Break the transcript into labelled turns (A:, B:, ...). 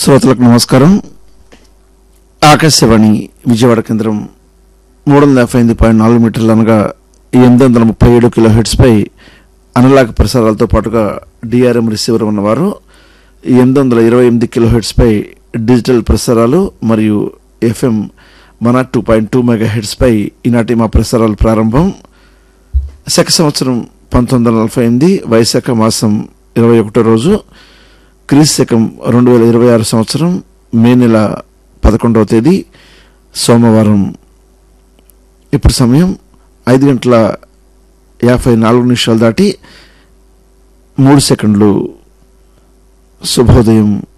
A: శ్రోతలకు నమస్కారం ఆకాశవాణి విజయవాడ కేంద్రం మూడు వందల యాభై ఎనిమిది పాయింట్ నాలుగు మీటర్లు అనగా ఎనిమిది వందల ముప్పై ఏడు కిలో హెడ్స్పై అనలాగ్ ప్రసారాలతో పాటుగా డిఆర్ఎం రిసీవర్ ఉన్నవారు ఎనిమిది వందల ఇరవై ఎనిమిది కిలో హెడ్స్పై డిజిటల్ ప్రసారాలు మరియు ఎఫ్ఎం మన టూ పాయింట్ టూ మెగా హెడ్స్పై ఈనాటి మా ప్రసారాలు ప్రారంభం శక సంవత్సరం పంతొమ్మిది వందల నలభై ఎనిమిది వైశాఖ మాసం ఇరవై ఒకటో రోజు క్రీస్తు శకం రెండు వేల ఇరవై ఆరు సంవత్సరం మే నెల పదకొండవ తేదీ సోమవారం ఇప్పుడు సమయం ఐదు గంటల యాభై నాలుగు నిమిషాలు దాటి మూడు సెకండ్లు శుభోదయం